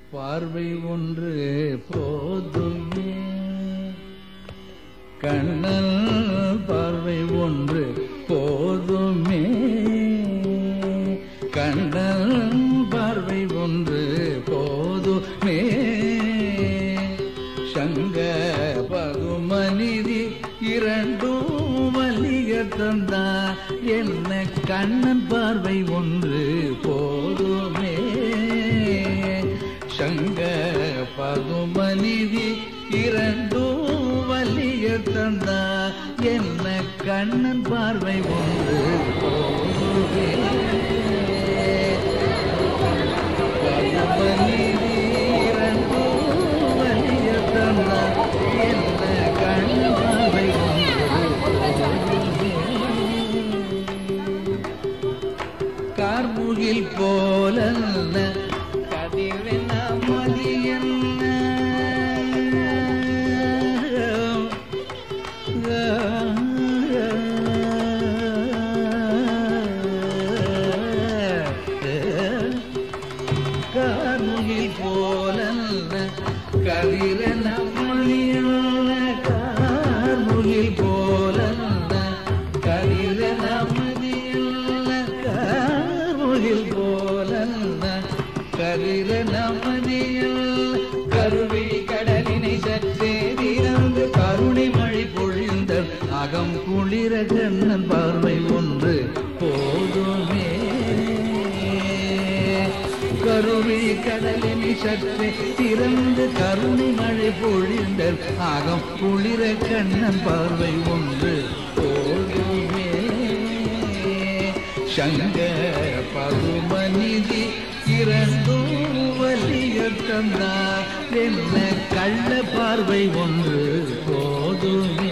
பார்வை ஒன்று போதுமே கண்ணல் பார்வை ஒன்று போதுமே கண்ணல் பார்வை ஒன்று போதுமே சங்க பதுமநிதி இரண்டும் வலிய தந்தா என்ன கண்ணன் பார்வை ஒன்று போதுமே சங்க பதுமநிதி இரண்டும் வலிய தந்தா என்ன கண்ணன் பார்வை ஒன்று போதுமே பதுமநிதி இரண்டும் வலிய தந்தா என்ன கண்ணன் பார்வை ஒன்று போதுமே கார்முகில் போல கதிரென மதியன்ன கார்முகில் போல கதிரென மதியன்ன கார்முகில் போல கதிரென மதியன்ன கார்முகில் போல கதிர நமதியில் கருவி கடலினை சற்றே திறந்து கருணை மழை பொழிந்த அகம் குளிர கண்ணன் பார்வை ஒன்று போதுமே கருவி கடலினை சற்றே திறந்து கருணை மழை பொழிந்த அகம் குளிர கண்ணன் பார்வை ஒன்று போதுமே சங்க பருமநிதி இரண்டும் வலிய தந்தா என்ன கள்ள பார்வை ஒன்று போதுமே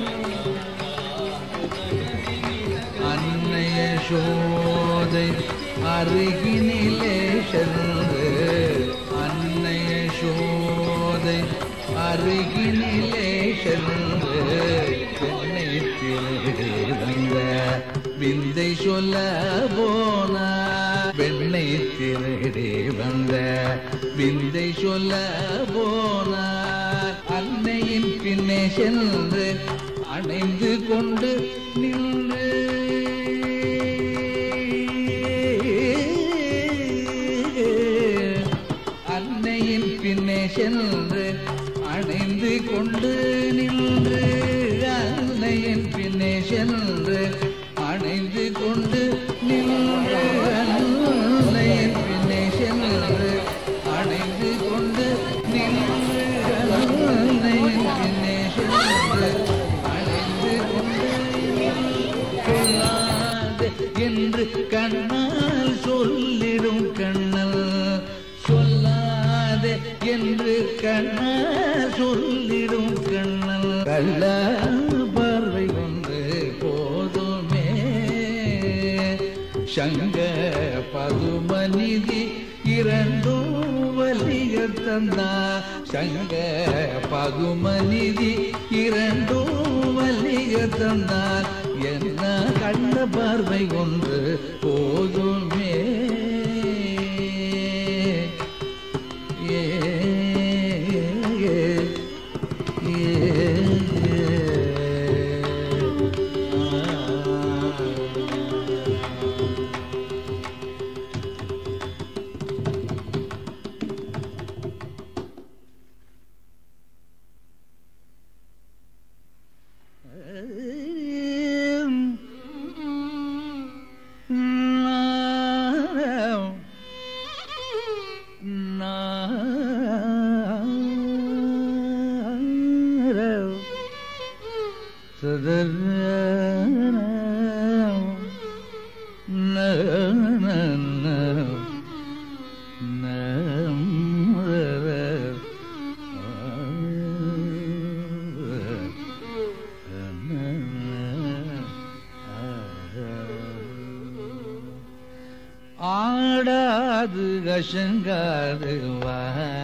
அன்னைய சோதை அருகினிலே சென்று அன்னைய சோதை அருகினிலே சென்று என்னை திருடி வந்த விந்தை சொல்ல போனா வெண்ணை திருடி வந்த விந்தை சொல்ல போனா அன்னையின் பின்னே சென்று அணைந்து கொண்டு நின்று அன்னையின் பின்னே சென்று அணைந்து கொண்டு நின்று அன்னையின் பின்னே சென்று அணைந்து கொண்டு நின்று அன்னையின் பின்னே சென்று அணைந்து கொண்டு நின்று அன்னையின் பின்னே சென்று அணைந்து கொண்டு சொல்லாது என்று கண்ணால் சொல்லிடும் கண்ணல் சொல்லாது என்று கண்ணால் சொல்லிடும் கண்ணல் கள்ள பார்வை ஒன்று போதுமே சங்க பதுமநிதி இரண்டும் வலிய தந்தா சங்க பதுமநிதி இரண்டும் வலிய தந்தால் என்ன கண்ண பார்வை ஒன்று போதுமே ஏ ஏ, ஏ, ஆ. ஆடாது கசங்காதுவா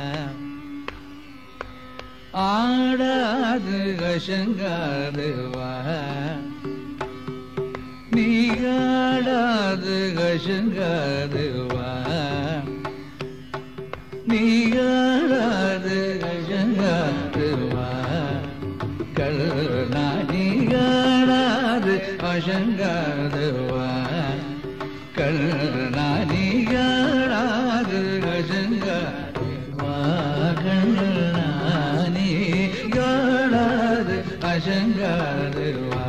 ஆடாது கசங்காதுவா நீராடாது கசங்காதுவா நீயாடாது அசங்காது வா கண்ணா நீயாடாது அசங்காது வா கண்ணா நீயாடாது அசங்காது வா கண்ணா நீயாடாது அசங்காது வா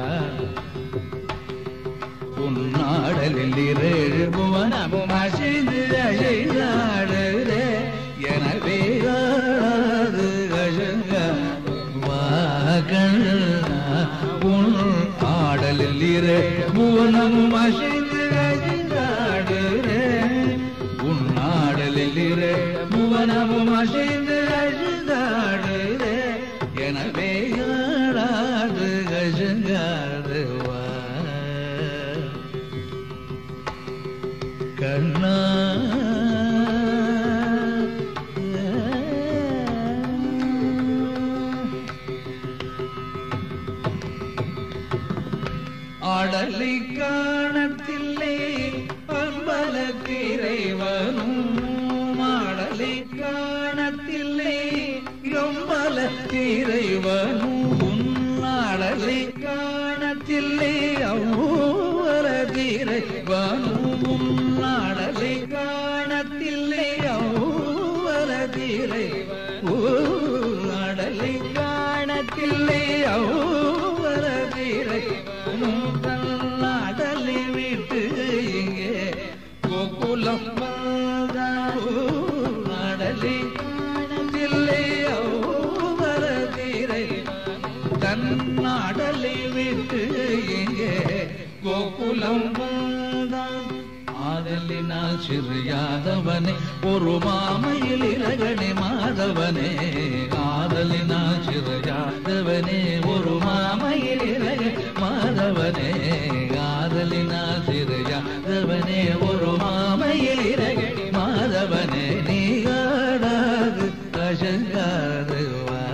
உன்னாடலில் இரேழு புவனமும் அசைந்து அசைந்தாடுதே எனவே ஆடாது அசங்க வாகண்ணா உன் ஆடலில் இரு புவனமும் அசைந்து அசைந்தாடுதே உன் ஆடலில் இரு புவனமும் அசைந்து அசைந்தாடுதே எனவே ஆடாது அசங்காது வா கண்ணா ஆடலை காணத்தில்லை அம்பலத்திரைவனும் ஆடலை காணத்தில்லை எம்பலத்திரைவனும் உன்னாடலை காணத்தில்லை அவ்வரதிரைவனும் உன்னாடலை காணத்தில்லை அவ்வரதிரை ஆடலை காணத்தில்லை அவ்வரதிரை நாடலை விட்டு இங்கே கோகுலம் நாடலை காணத்தில்லை அவ்வரதிரை தன்னாடலை விட்டு இங்கே கோகுலம் வந்தான் ஆதலினால் சிறியாதவனே ஒரு மாமையில் இலகணி மாதவனே ஆதலினால் சிறியாதவனே ஒரு மாமையில் இலகணி மாதவனே ஆதலினால் சிறியாதவனே ஒரு மாமையில் இலகணி மாதவனே நீ ஆடாது அசங்காது வா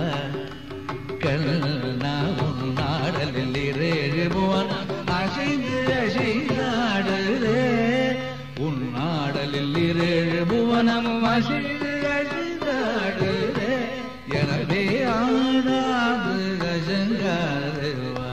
கண்ணாவும் நாடலில் இரேழு புவன் அசைந்து அசைந்தாடுதே உன் நாடலில் இரேழு புவனமும் அசைந்து அசைந்தாடுதே எனவே ஆடாது அசங்காது வா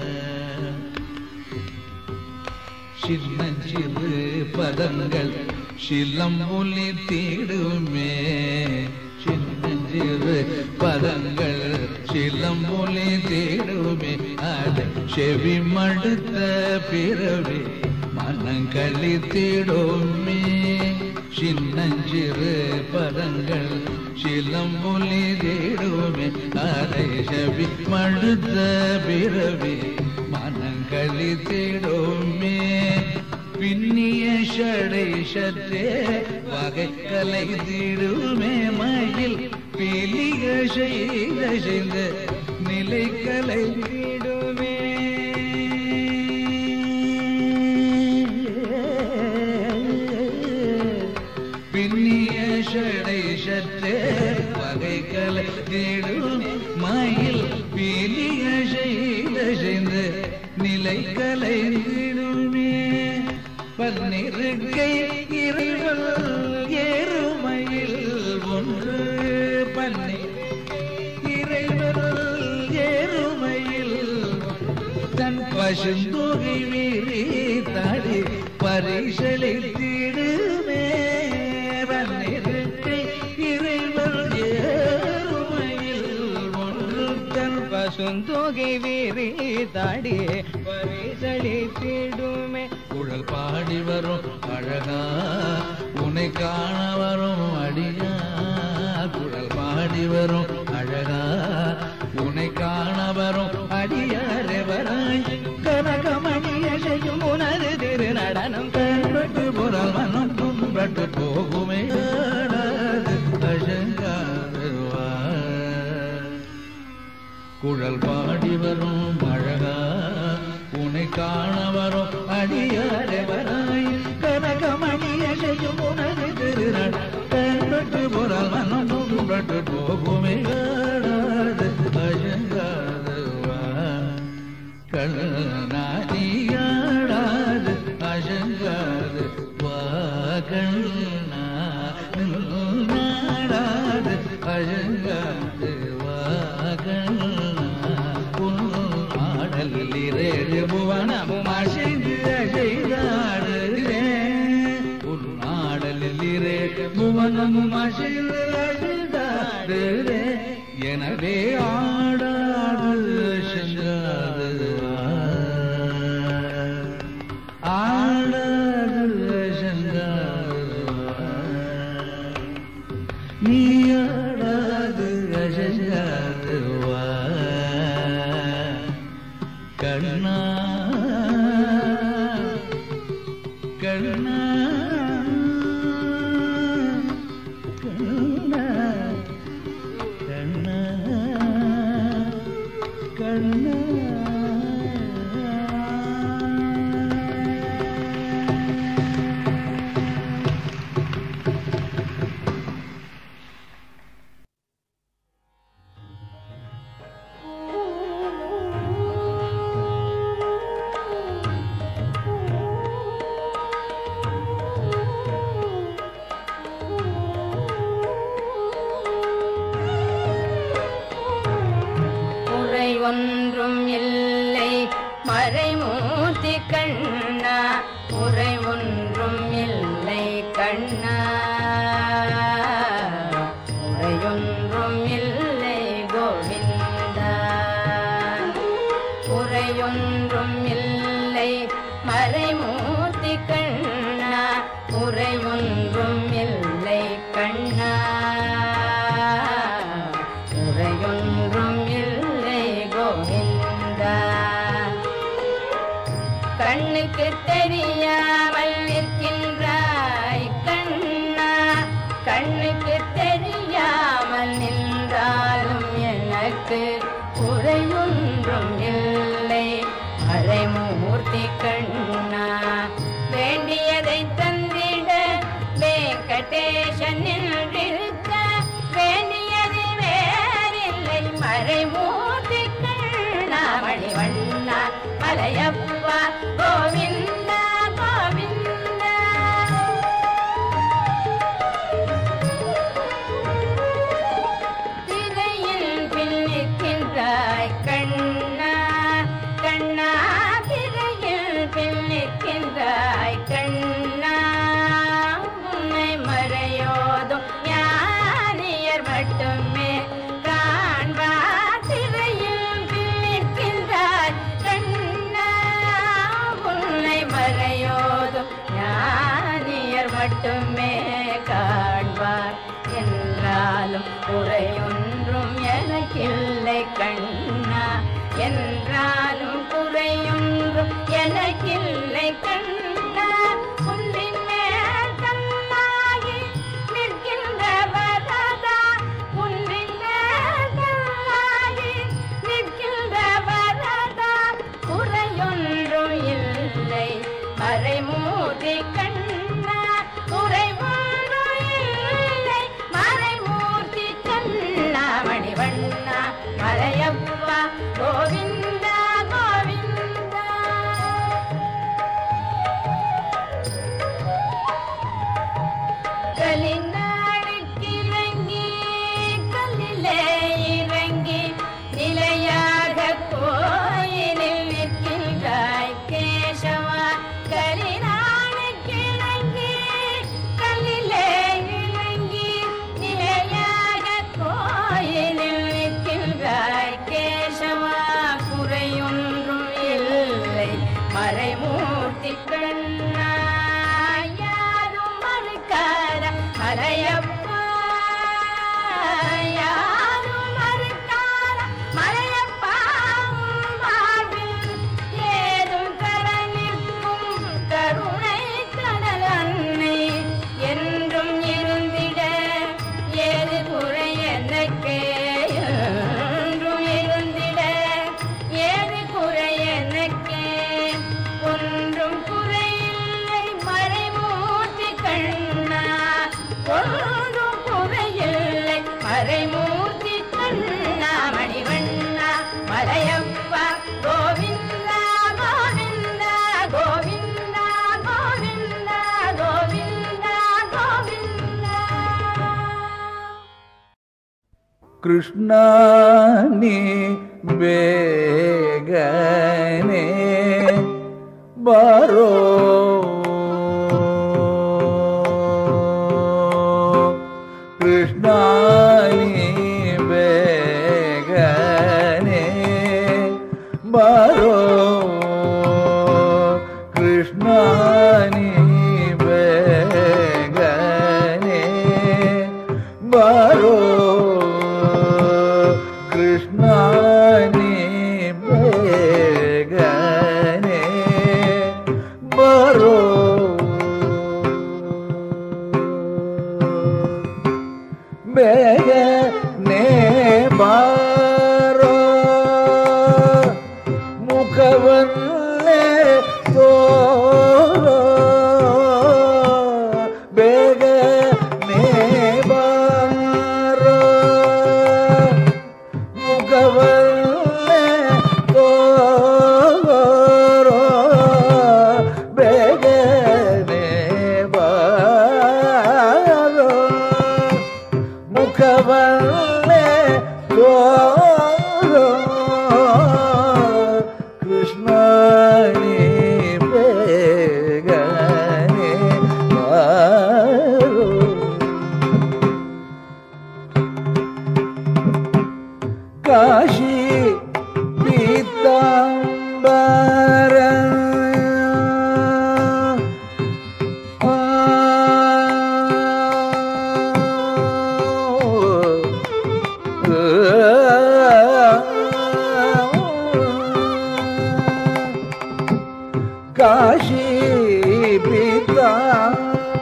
சின்னஞ்சிறு பதங்கள் சிலம்பொலி தீடுமே சின்னஞ்சிறு பதங்கள் சிலம்பொலி தேடுமே அதை செவி மடுத்த பிறவி மனங்களி தேடுமே சின்னஞ்சிறு பதங்கள் சிலம்பொலி தேடுமே அதை செவி மடுத்த பிறவி மனங்களி தேடுமே பின்னிய ஷடை சற்றே வகை கலை தீடுமே மயில் பிலிக செய்த செய்த நிலை கலை தீடுமே பின்னிய ஷடை சற்றே வகை கலை தீடுமே மயில் பிலிக செய்த செய்த நிலை கலை தீடுமே பன்னிருக்கை இறைவல் ஏறுமையில் ஒன்று பன்னி இறைவல் ஏறுமையில் தன் பசுந்தொகை வீரி தாடி பரிசளித்திடுமே பன்னிருக்கை இறைவல் ஏறுமையில் ஒன்று தன் பசுந்தொகை வீரி தாடி பரிசளித்திடுமே குழல் பாடி வரும் அழகா உன்னை காண வரும் அடியா குழல் பாடி வரும் அழகா உன்னை காண வரும் அடியாரே வராய் கனகமணிய செய்யும் உனது திரு நடனம் கண்பட்டு புறல் மனம் துன்பட்டு போகுமே ஆடாது அசங்காது வா. குழல் பாடி வரும் அழகா உன்னை காண வரும் அடியாரே வராய் கனகமணிய செய்யும் உனது திருநட கண்பட்டு புறல் மனம் துன்பட்டு போகுமே ஆடாது அசங்காது வா. கண்ணாடியாடாது அசங்காது வா கண்ணா நாடாது மனமும் அசில் அழுதாடுதே எனவே ஆடாது சென்றாது ஆடாது சென்றாது நீ ஆடாது சென்றாது கண்ணா கண்ணா கண்ணா கண்ணா கண்ணா குறை ஒன்றும் இல்லை மறைமூர்த்தி கண்ணா குறை ஒன்றும் இல்லை கண்ணா குறையொன்றும் இல்லை கோவிந்தா குறையொன்றும் இல்லை மறைமூர்த்தி கண்ணா குறையொன்றும் இல்லை கண்ணா குறையொன்றும் இல்லை கோவிந்தா கண்ணுக்கு தெரியாமல் நிற்கின்றாய் கண்ணா கண்ணுக்கு தெரியாமல் நின்றாலும் எனக்கு குறையொன்றும் இல்லை மறைமூர்த்தி கண்ணா வேண்டியதை தந்திட வெங்கடேசன் நின்றிருக்க வேண்டியது வேறில்லை மறைமூர்த்தி கண்ணா மணிவண்ணா மலையப்பா கோவிந்தா கோவிந்தா திரையில் பின்னிற்கின்றாய் கண்ணா கண்ணா திரையில் பின்னிற்கின்றாய் கண்ணா உன்னை மறையோதும் ஞானியர் மட்டுமே காண்பார் திரையில் பின்னிற்கின்றாய் கண்ணா உன்னை மறையோதும் ஞானியர் மட்டுமே காண்பார் என்றாலும் குறையொன்றும் எனக்கில்லை கண்ணா என்றாலும் குறையொன்றும் எனக்கில்லை கண்ணா உன்னின் மேல் கண்ணாகி நிற்கின்ற வரதா உன்னின் மேல் கண்ணாகி நிற்கின்ற வரதா குறையொன்றும் இல்லை மறைமூர்த்தி கண்ணா குறைவொன்றும் இல்லை மறைமூர்த்தி கண்ணா மணிவண்ணா மலையப்பா கோவிந்தா கோவிந்தா கலிநாடுக்கிறங்கி கல்லிலே இறங்கி நிலையாக கோயிலில் நிற்கின்றாய் கேசவா கலிநாடுக்கிறங்கி கல்லிலே இறங்கி நிலையாக கோயிலில் நிற்கின்றாய் கேசவா குறையொன்றும் இல்லை மறைமூர்த்தி கண்ணா யாரும் மறுக்காத மலையப்பா யாரும் மறுக்காத மலையப்பா உன் வாழ்வில் ஏதும் தர நிற்கும் கருணை கடல் அன்னை என்றும் இருந்திட ஏது குறை எனக்கு என்றும் இருந்திட ஏது குறை எனக்கு ஒன்றும் குறையில்லை மறைமூர்த்தி கண்ணா ஒன்றும் குறையில்லை மறைமூர்த்தி கண்ணா மணிவண்ணா மலையப்பா கோவிந்தா கோவிந்தா கோவிந்தா கோவிந்தா கோவிந்தா கோவிந்தா ಕೃಷ್ಣಾನಿ ಬೇಗನೆ ಬಾರೋ ಬೇಗನೆ ಬಾರೋ ಮುಖವನ್ನೇ ತೋರೋ ಬೇಗನೆ ಬಾರೋ ಮುಖವನ್ನೇ ತೋರೋ ಬೇಗನೆ ಬಾರೋ ಮುಖವನ್ನೇ ತೋರೋ ಕೃಷ್ಣ ನೀ ಬೇಗನೆ ಬಾರೋ ಕಾಶಿ ಪೀತಾಂಬರ ಆ, ಕಾಶಿ ಪೀತಾಂಬರ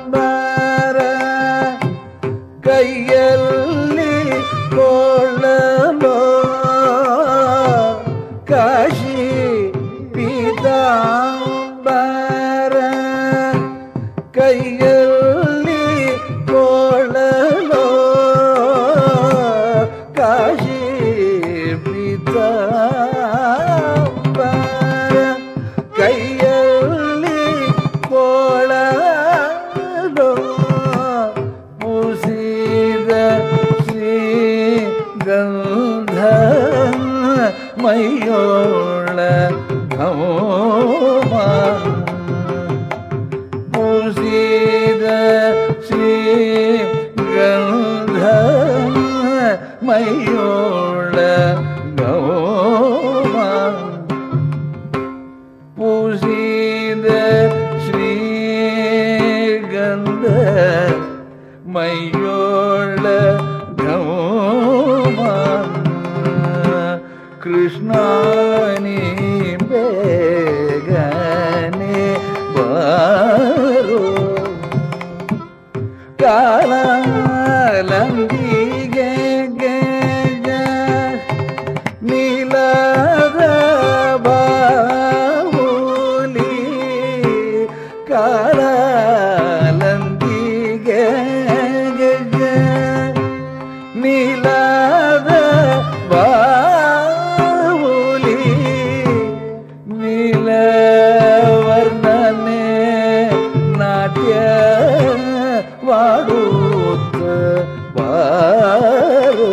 ಕೈಯಲ್ಲಿ ಕೊಳ್ಳಲು ಕಾಶಿ ಪೀತಾಂಬರ ಕೈಯಲ್ಲಿ ಕೊಳ್ಳಲು ಕಾಶಿ ಪೀತಾಂಬರ ಕೈಯಲ್ಲಿ ಕೊಳ್ಳಲು ಮುಸಿದ ಶ್ರೀಗಂಧ ಮೈಯೋಳ ಘೋಮ ಮುಸಿದ ಶ್ರೀಗಂಧ ಮೈಯೋಳ ಘೋಮ பூசித ஸ்ரீகந்த மையோள கௌமா கிருஷ்ணானி ಬೇಗನೆ ಬಾರೋ ಕಾಲಂದಿಗೆ ಗೆಜ ನೀಲದ ಬಾವುಲಿ ಕಾಲಂದಿಗೆ ಗೆಜ ನೀಲದ ಬಾವುಲಿ ನೀಲವರ್ಣನೆ ನಾಟ್ಯ ವಾಡುತ್ತ ಬಾರೋ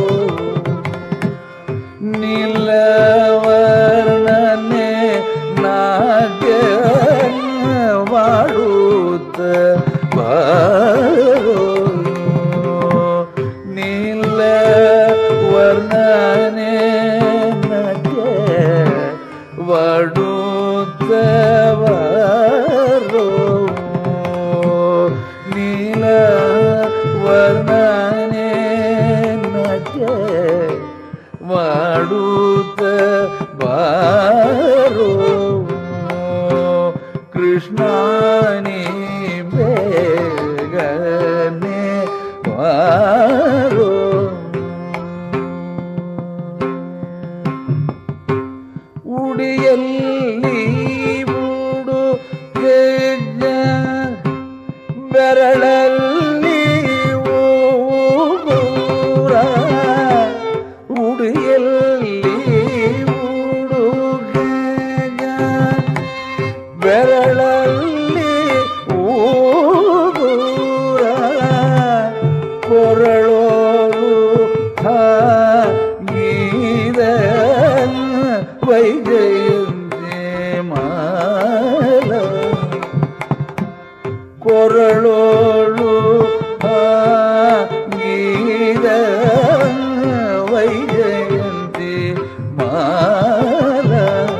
ನೀಲವರ್ಣನೆ ನಾಟ್ಯ ವಾಡುತ್ತ ಬಾರೋ ನೀಲವರ್ಣನೆ ನಾಟ್ಯ ವಾಡುತ್ತ ಬಾರೋ ನೀಲ ವರ್ಣನೆ ನಟೆ ಮಾಡುತ್ತ ಬಾರೋ ಕೃಷ್ಣನಿ ಬೇಗನೆ ಬಾರೋ ಉಡಿಯಲ್ಲಿ ಮೂಡು ಗೆಜ್ಜ ಬೆರಳಲ್ಲಿ ಊರ ಉಡಿಯಲ್ಲಿ ಮೂಡು ಗೆಜ್ಜ ಬೆರಳಲ್ಲಿ ಊರ ಕೊರಳೋರು ಗೀದ ವೈಜಯಂತೆ ಮಾಲ ಕೊರಳೋಳು ಗೀದ ವೈಜಯಂತಿ ಮಾಲ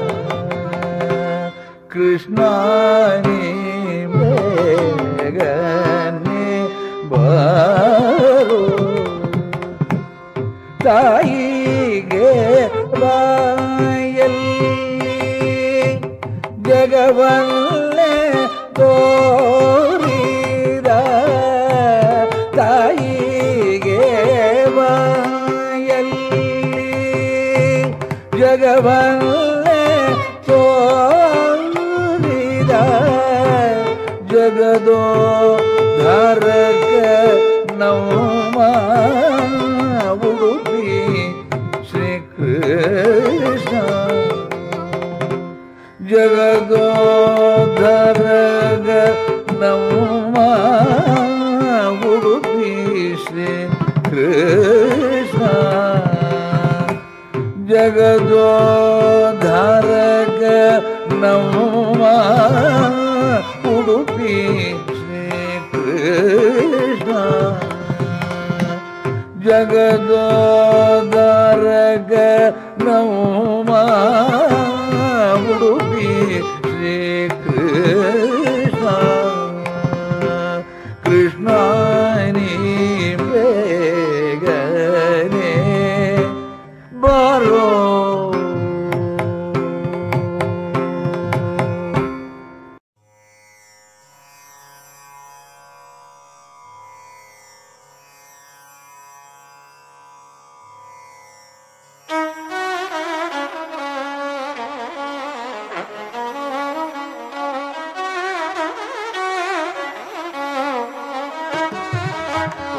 ಕೃಷ್ಣಾನಿ ಬೇಗನೆ ಬಾರೋ ತಾಯಿಗೆ ಬಾಯಲ್ಲಿ ಜಗವನ್ನೇ ತೋರಿದ ತಾಯಿಗೆ ಜಗವಲ್ಲೇ ತೋರಿದ ಜಗದೋ ಧಾರಕ ನಮ್ಮ ಉಡುಪಿ ಶ್ರೀಕೃಷ್ಣ ಜಗದೋಧರಗ ನಮ್ಮ ಉಡುಪಿ ಶ್ರೀ ಕೃಷ್ಣ ಜಗದೋಧರಗ ನಮ್ಮ ಉಡುಪಿ ಶ್ರೀ ಕೃಷ್ಣ ಜಗದೋದರಗ ನೌಮ ಉಡುಪಿ ಶ್ರೀ ಕೃಷ್ಣ ಕೃಷ್ಣ ನೀ ಬೇಗನೆ ಬಾರೋ ஆ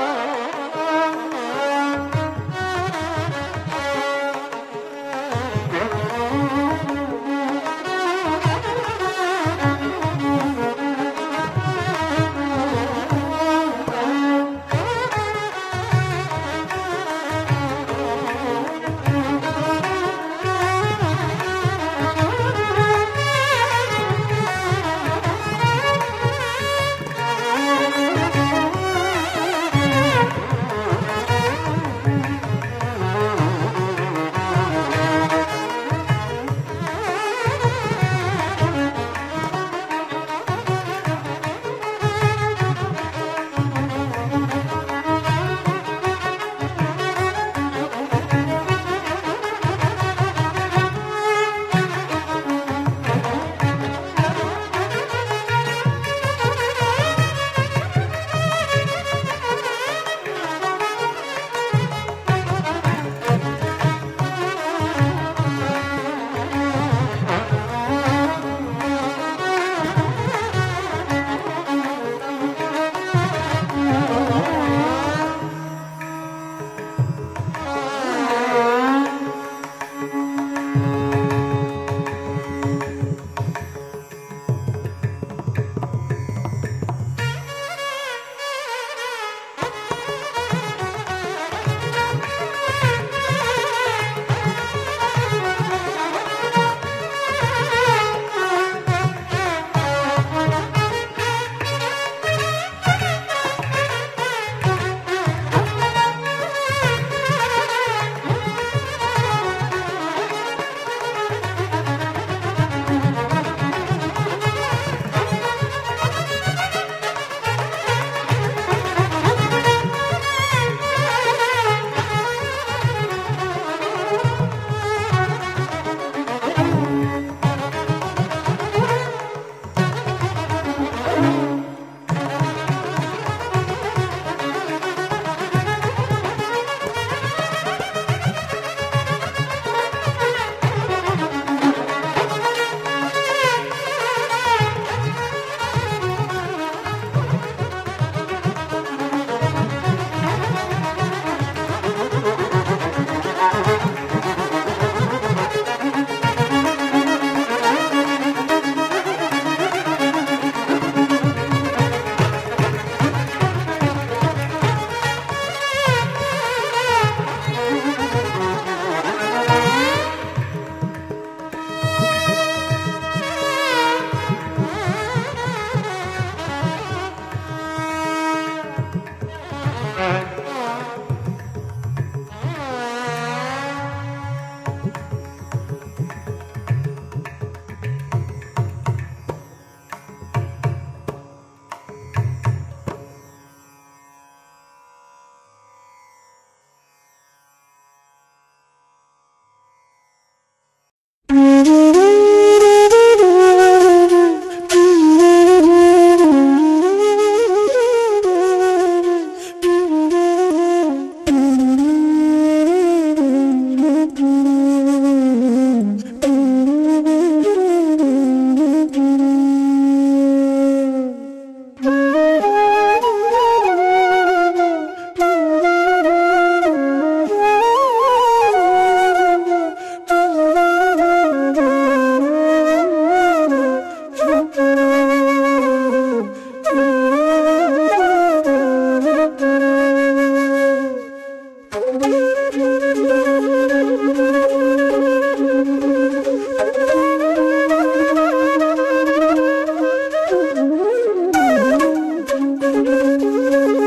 ஆ